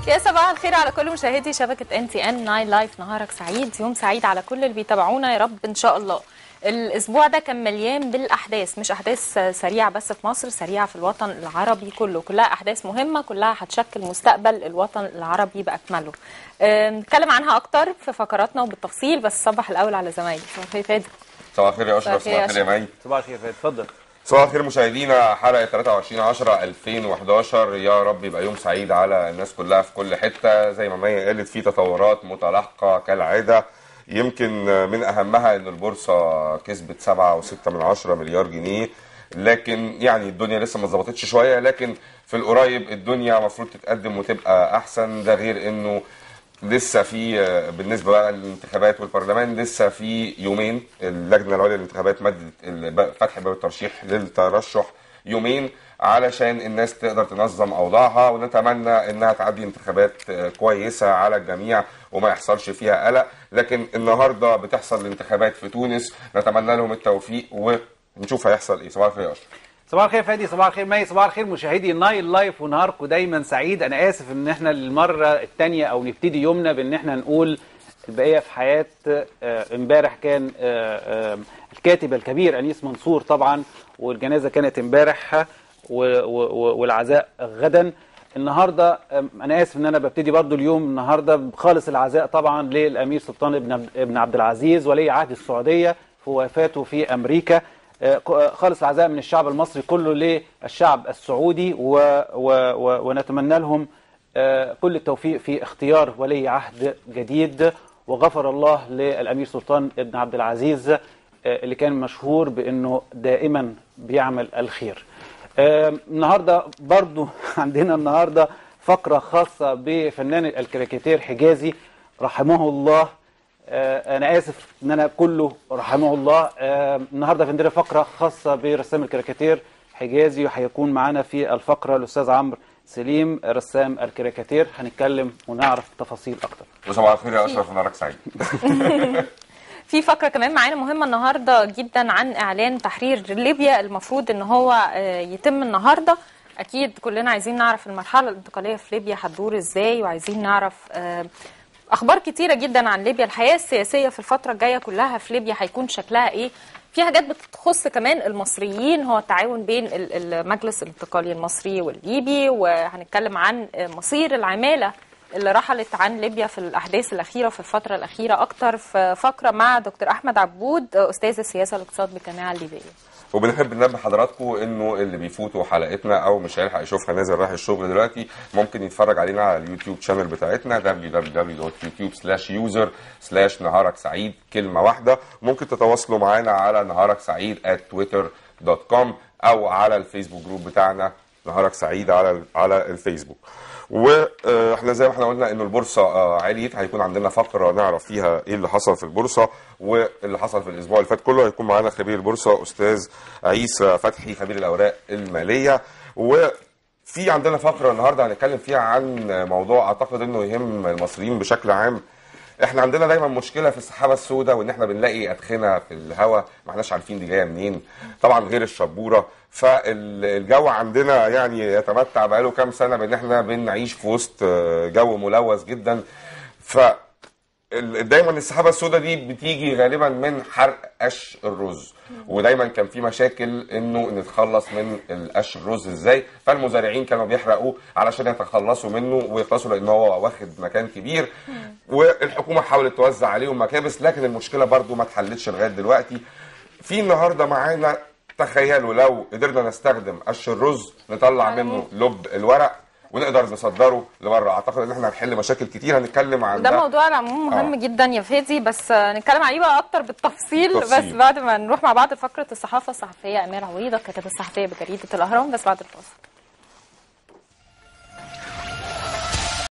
يا صباح الخير على كل مشاهدي شبكة ان تي ان ناين لايف نهارك سعيد يوم سعيد على كل اللي بيتابعونا يا رب ان شاء الله الاسبوع ده كان مليان بالاحداث مش احداث سريعه بس في مصر سريعه في الوطن العربي كله كلها احداث مهمه كلها هتشكل مستقبل الوطن العربي باكمله أه، نتكلم عنها اكتر في فقراتنا وبالتفصيل بس صبح الاول على زمايلي صباح الخير فادي صباح الخير يا اشرف صباح الخير يا صباح الخير يا أشرف. مي صباح الخير فادي اتفضل صباح الخير مشاهدينا حلقه 23 10 2011 يا رب يبقى يوم سعيد على الناس كلها في كل حته زي ما مي قالت في تطورات متلاحقه كالعاده يمكن من اهمها ان البورصه كسبت 7.6 من 10 مليار جنيه لكن يعني الدنيا لسه ما اتظبطتش شويه لكن في القريب الدنيا المفروض تتقدم وتبقى احسن ده غير انه لسه في آه، بالنسبه بقى للانتخابات والبرلمان لسه في يومين اللجنه العليا للانتخابات مدت ال- فتح باب الترشيح للترشح يومين علشان الناس تقدر تنظم اوضاعها ونتمنى انها تعدي انتخابات آه، كويسه على الجميع وما يحصلش فيها قلق لكن النهارده بتحصل الانتخابات في تونس نتمنى لهم التوفيق ونشوف هيحصل ايه صباح الخير يا اشرف صباح الخير فادي صباح الخير مي صباح الخير مشاهدي نايل لايف ونهاركم دايما سعيد انا اسف ان احنا للمره الثانيه او نبتدي يومنا بان احنا نقول البقيه في حياه آه، امبارح كان آه، آه، الكاتب الكبير انيس منصور طبعا والجنازه كانت امبارح و- و- و- والعزاء غدا النهارده آم، انا اسف ان انا ببتدي برضو اليوم النهارده بخالص العزاء طبعا للامير سلطان بن عبد- بن عبد العزيز ولي عهد السعوديه في وفاته في امريكا آه، ق- خالص العزاء من الشعب المصري كله للشعب السعودي و و و ونتمنى لهم آه، كل التوفيق في اختيار ولي عهد جديد وغفر الله للامير سلطان بن عبد العزيز آه، اللي كان مشهور بانه دائما بيعمل الخير. آه، النهارده برضو عندنا النهارده فقره خاصه بفنان الكاريكاتير حجازي رحمه الله آه، انا اسف ان انا كله رحمه الله آه، النهارده في عندنا فقره خاصه برسام الكاريكاتير حجازي وهيكون معانا في الفقره الاستاذ عمرو سليم رسام الكاريكاتير هنتكلم ونعرف تفاصيل اكتر وصباح الخير يا اشرف ونهارك سعيد في فقرة كمان معانا مهمة النهاردة جدا عن إعلان تحرير ليبيا المفروض إن هو آه، يتم النهاردة أكيد كلنا عايزين نعرف المرحلة الانتقالية في ليبيا هتدور إزاي وعايزين نعرف آه، أخبار كتيرة جدا عن ليبيا الحياة السياسية في الفترة الجاية كلها في ليبيا هيكون شكلها إيه في حاجات بتخص كمان المصريين هو التعاون بين ال- المجلس الانتقالي المصري والليبي وهنتكلم عن آه، مصير العمالة اللي رحلت عن ليبيا في الاحداث الاخيره في الفتره الاخيره اكتر في فقره مع دكتور احمد عبود استاذ السياسه والاقتصاد بالجامعه الليبيه وبنحب ننبه حضراتكم انه اللي بيفوتوا حلقتنا او مش هيلحق يشوفها نازل رايح الشغل دلوقتي ممكن يتفرج علينا على اليوتيوب شانل بتاعتنا www.youtube/user slash نهارك سعيد كلمه واحده ممكن تتواصلوا معانا على نهارك سعيد at twitter.com او على الفيسبوك جروب بتاعنا نهارك سعيد على على الفيسبوك واحنا زي ما احنا قلنا ان البورصه آه، عليت هيكون عندنا فقره نعرف فيها ايه اللي حصل في البورصه واللي حصل في الاسبوع اللي فات كله هيكون معانا خبير البورصه استاذ عيسى فتحي خبير الاوراق الماليه وفي عندنا فقره النهارده هنتكلم فيها عن موضوع اعتقد انه يهم المصريين بشكل عام احنا عندنا دايما مشكله في السحابه السوداء وان احنا بنلاقي ادخنه في الهواء ما احناش عارفين دي جايه منين طبعا غير الشبوره فالجو عندنا يعني يتمتع بقاله كام سنه بان احنا بنعيش في وسط آه، جو ملوث جدا ف ال- دايما السحابه السوداء دي بتيجي غالبا من حرق قش الرز ودايما كان في مشاكل انه نتخلص من القش الرز ازاي فالمزارعين كانوا بيحرقوه علشان يتخلصوا منه ويخلصوا لان هو واخد مكان كبير والحكومه حاولت توزع عليهم مكابس لكن المشكله برضو ما اتحلتش لغايه دلوقتي في النهارده معانا تخيلوا لو قدرنا نستخدم قش الرز نطلع منه لب الورق ونقدر نصدره لبره اعتقد ان احنا هنحل مشاكل كتير هنتكلم عن ده موضوع على العموم مهم آه. جدا يا فادي بس آه، نتكلم عليه بقى اكتر بالتفصيل بالتفصيل. بس بعد ما نروح مع بعض فقره الصحافه الصحفيه امير عويضه كاتبه الصحفيه بجريده الاهرام بس بعد الفاصل